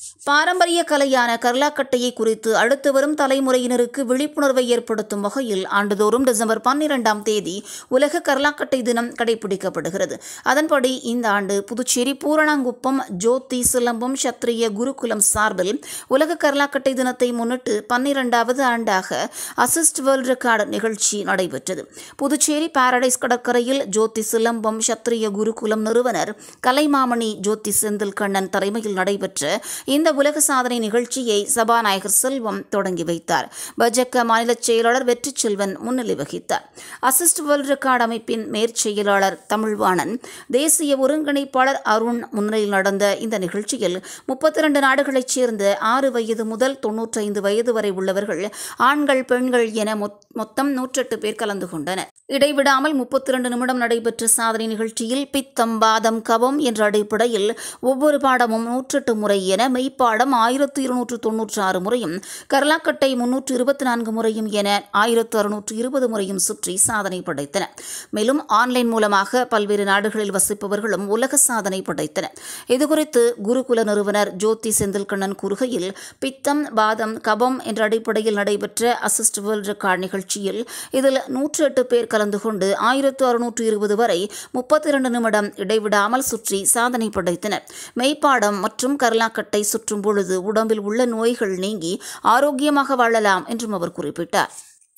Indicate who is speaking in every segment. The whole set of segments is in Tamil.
Speaker 1: பாரம்பரிய கலையான கர்லாக்கட்டையை குறித்து அடுத்து வரும் தலைமுறையினருக்கு விழிப்புணர்வை ஏற்படுத்தும் வகையில் ஆண்டுதோறும் டிசம்பர் பன்னிரெண்டாம் தேதி உலக கர்லாக்கட்டை தினம் கடைபிடிக்கப்படுகிறது அதன்படி இந்த ஆண்டு புதுச்சேரி பூரணாங்குப்பம் ஜோதி சிலம்பம் சத்திரிய குருகுலம் சார்பில் உலக கர்லாக்கட்டை தினத்தை முன்னிட்டு பன்னிரெண்டாவது ஆண்டாக அசிஸ்ட் வேர்ல்ட் ரெக்கார்டு நிகழ்ச்சி நடைபெற்றது புதுச்சேரி பாரடைஸ் கடற்கரையில் ஜோதி சிலம்பம் சத்திரிய குருகுலம் நிறுவனர் கலைமாமணி ஜோதி செந்தில் கண்ணன் தலைமையில் நடைபெற்ற இந்த உலக சாதனை நிகழ்ச்சியை சபாநாயகர் செல்வம் தொடங்கி வைத்தார் பாஜக மாநில செயலாளர் வெற்றி செல்வன் முன்னிலை வகித்தார் அசிஸ்ட் வேர்ல்ட் ரெக்கார்டு அமைப்பின் மேற்செயலாளர் தமிழ்வாணன் தேசிய ஒருங்கிணைப்பாளர் அருண் முன்னிலையில் நடந்த இந்த நிகழ்ச்சியில் முப்பத்தி இரண்டு நாடுகளைச் சேர்ந்த ஆறு வயது முதல் தொன்னூற்றைந்து வயது வரை உள்ளவர்கள் ஆண்கள் பெண்கள் என மொத்- மொத்தம் நூற்றெட்டு பேர் கலந்து கொண்டனர் இடைவிடாமல் முப்பத்தி இரண்டு நிமிடம் நடைபெற்ற சாதனை நிகழ்ச்சியில் பித்தம் பாதம் கபம் என்ற அடிப்படையில் ஒவ்வொரு பாடமும் நூற்றெட்டு முறை என மெய்ப்பாடம் ஆயிரத்து இருநூற்று தொன்னூற்று ஆறு முறையும் கர்லாக்கட்டை முன்னூற்று இருபத்தி நான்கு முறையும் என ஆயிரத்து அறுநூற்று இருபது முறையும் சுற்றி சாதனை படைத்தனர் மேலும் ஆன்லைன் மூலமாக பல்வேறு நாடுகளில் வசிப்பவர்களும் உலக சாதனை படைத்தனர் இதுகுறித்து குருகுல நிறுவனர் ஜோதி செந்தில்கண்ணன் கூறுகையில் பித்தம் பாதம் கபம் என்ற அடிப்படையில் நடைபெற்ற அசிஸ்ட் வேர்ல்ட் ரெக்கார்ட் நிகழ்ச்சியில் இதில் நூற்று எட்டு பேர் கலந்து கொண்டு ஆயிரத்து அறுநூற்று இருபது வரை முப்பத்தி இரண்டு நிமிடம் இடைவிடாமல் சுற்றி சாதனை படைத்தனர் மெய்ப்பாடம் மற்றும் கர்லாக்கட்டை சுற்றும் பொழுது உடம்பில் உள்ள நோய்கள் நீங்கி ஆரோக்கியமாக வாழலாம் என்றும் அவர் குறிப்பிட்டார்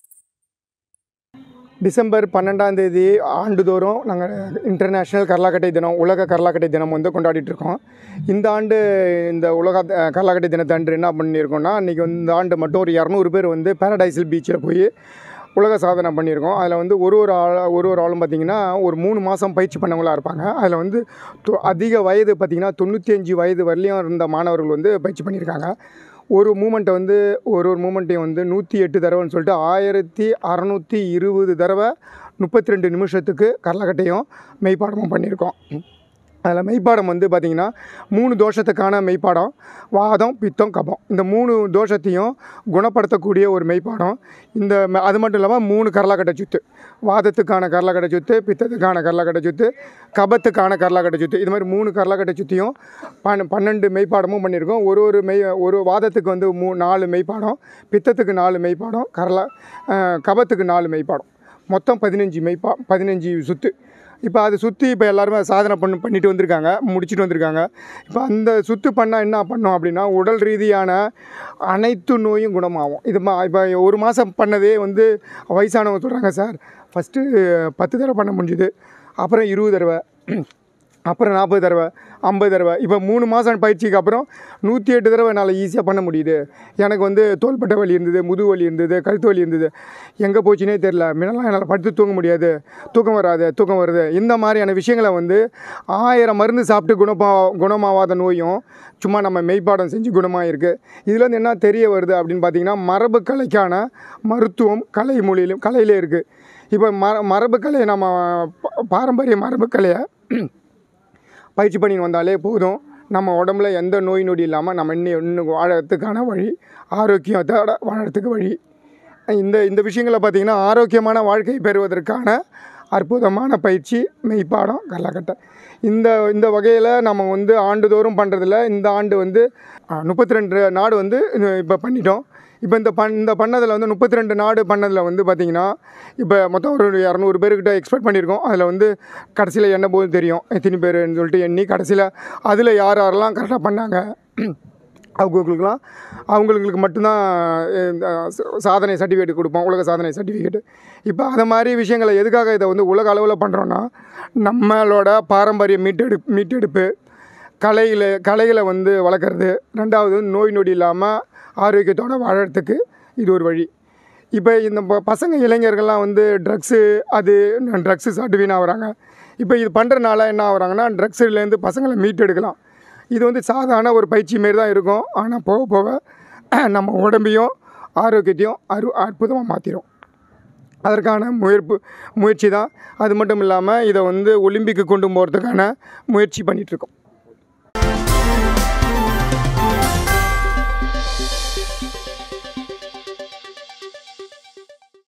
Speaker 2: டிசம்பர் பன்னெண்டாம் தேதி ஆண்டுதோறும் நாங்கள் இன்டர்நேஷ்னல் கர்லாக்கட்டை தினம் உலக கர்லாக்கட்டை தினம் வந்து கொண்டாடிட்டு இருக்கோம் இந்த ஆண்டு இந்த உலக அஹ், கர்லாக்கட்டை தினத்தன்று என்ன பண்ணியிருக்கோம்னா இன்றைக்கி வந்து இந்த ஆண்டு மட்டும் ஒரு இரநூறு பேர் வந்து பாரடைசல் பீச்சில் போய் உலக சாதனை பண்ணியிருக்கோம் அதில் வந்து ஒரு ஒரு ஆள் ஒரு ஒரு ஆளும் பார்த்திங்கன்னா ஒரு மூணு மாதம் பயிற்சி பண்ணவங்களாக இருப்பாங்க அதில் வந்து தொ- அதிக வயது பார்த்திங்கன்னா தொண்ணூற்றி அஞ்சு வயது வரலையும் இருந்த மாணவர்கள் வந்து பயிற்சி பண்ணியிருக்காங்க ஒரு மூமெண்ட்டை வந்து ஒரு ஒரு மூமெண்ட்டையும் வந்து நூற்றி எட்டு தடவைன்னு சொல்லிட்டு ஆயிரத்தி அறநூற்றி இருபது தடவை முப்பத்தி ரெண்டு நிமிஷத்துக்கு கரலக்கட்டையும் மெய்ப்பாடமும் பண்ணியிருக்கோம் அதில் மெய்ப்பாடம் வந்து பார்த்திங்கன்னா மூணு தோஷத்துக்கான மெய்ப்பாடம் வாதம் பித்தம் கபம் இந்த மூணு தோஷத்தையும் குணப்படுத்தக்கூடிய ஒரு மெய்ப்பாடம் இந்த ம- அது மட்டும் இல்லாமல் மூணு கரலாக்கட்டை சுத்து வாதத்துக்கான கரலாக்கட்டை சுத்து பித்தத்துக்கான கரலாக்கட்டை சுத்து கபத்துக்கான கரலாக்கட்டை சுத்து இது மாதிரி மூணு கரலாக்கட்டை சுற்றியும் பன் பன்னெண்டு மெய்ப்பாடமும் பண்ணியிருக்கோம் ஒரு ஒரு மெய் ஒரு வாதத்துக்கு வந்து மூ நாலு மெய்ப்பாடம் பித்தத்துக்கு நாலு மெய்ப்பாடம் கரலா அஹ், கபத்துக்கு நாலு மெய்ப்பாடம் மொத்தம் பதினஞ்சு மெய்ப்பா பதினஞ்சு சுத்து இப்போ அது சுற்றி இப்போ எல்லாருமே சாதனை பண்ணி பண்ணிட்டு வந்திருக்காங்க முடிச்சுட்டு வந்திருக்காங்க இப்போ அந்த சுத்து பண்ணால் என்ன பண்ணோம் அப்படின்னா உடல் ரீதியான அனைத்து நோயும் குணமாகும் இது மா இப்போ ஒரு மாதம் பண்ணதே வந்து வயசானவங்க சொல்கிறாங்க சார் ஃபஸ்ட்டு பத்து தடவை பண்ண முடிஞ்சுது அப்புறம் இருபது தடவை அப்புறம் நாற்பது தடவை ஐம்பது தடவை இப்போ மூணு மாதம் பயிற்சிக்கு அப்புறம் நூற்றி எட்டு தடவை என்னால் ஈஸியாக பண்ண முடியுது எனக்கு வந்து தோள்பட்டை வலி இருந்தது முதுகு வலி இருந்தது கழுத்து வலி இருந்தது எங்கே போச்சுனே தெரில முன்னெல்லாம் என்னால் படுத்து தூங்க முடியாது தூக்கம் வராது தூக்கம் வருது இந்த மாதிரியான விஷயங்களை வந்து ஆயிரம் மருந்து சாப்பிட்டு குணமா குணமாவாத நோயும் சும்மா நம்ம மெய்ப்பாடம் செஞ்சு குணமாக இருக்குது இதில் வந்து என்ன தெரிய வருது அப்படின்னு பார்த்தீங்கன்னா மரபு கலைக்கான மருத்துவம் கலை மொழியிலும் கலையிலே இருக்குது இப்போ மர மரபு கலையை நம்ம பா- பாரம்பரிய மரபு கலையை பயிற்சி பண்ணின்னு வந்தாலே போதும் நம்ம உடம்புல எந்த நோய் நொடி இல்லாமல் நம்ம இன்னும் இன்னும் வாழறதுக்கான வழி ஆரோக்கியத்தோட வாழறதுக்கு வழி இந்த இந்த விஷயங்களை பார்த்திங்கன்னா ஆரோக்கியமான வாழ்க்கை பெறுவதற்கான அற்புதமான பயிற்சி மெய்ப்பாடம் கரலாக்கட்டை இந்த இந்த வகையில் நம்ம வந்து ஆண்டுதோறும் பண்ணுறதில்ல இந்த ஆண்டு வந்து முப்பத்தி ரெண்டு நாடு வந்து இப்போ பண்ணிட்டோம் இப்போ இந்த பண் இந்த பண்ணதில் வந்து முப்பத்தி ரெண்டு நாடு பண்ணதில் வந்து பார்த்திங்கன்னா இப்போ மொத்தம் ஒரு இரநூறு பேர்கிட்ட எக்ஸ்பெக்ட் பண்ணியிருக்கோம் அதில் வந்து கடைசியில் என்ன போது தெரியும் எத்தனை பேருன்னு சொல்லிட்டு எண்ணி கடைசியில் அதில் யார் யாரெல்லாம் கரெக்டாக பண்ணாங்க அவங்களுக்குலாம் அவங்களுக்கு மட்டும்தான் இந்த ச- சாதனை சர்டிஃபிகேட் கொடுப்போம் உலக சாதனை சர்டிஃபிகேட் இப்போ அது மாதிரி விஷயங்களை எதுக்காக இதை வந்து உலக அளவில் பண்ணுறோன்னா நம்மளோட பாரம்பரிய மீட்டெடு மீட்டெடுப்பு கலையில் கலைகளை வந்து வளர்க்குறது ரெண்டாவது நோய் நொடி இல்லாமல் ஆரோக்கியத்தோடு வாழறதுக்கு இது ஒரு வழி இப்போ இந்த ப- பசங்க இளைஞர்கள்லாம் வந்து ட்ரக்ஸு அது ட்ரக்ஸு சாப்பிட்டு வீணாகிறாங்க இப்போ இது பண்ணுறனால என்ன ஆகுறாங்கன்னா ட்ரக்ஸுலேருந்து பசங்களை மீட்டெடுக்கலாம் இது வந்து சாதாரண ஒரு பயிற்சி மாரி தான் இருக்கும் ஆனால் போக போக நம்ம உடம்பையும் ஆரோக்கியத்தையும் அரு அற்புதமாக மாற்றிடும் அதற்கான முயற்பு முயற்சி தான் அது மட்டும் இல்லாமல் இதை வந்து ஒலிம்பிக்கு கொண்டு போகிறதுக்கான முயற்சி பண்ணிகிட்ருக்கோம்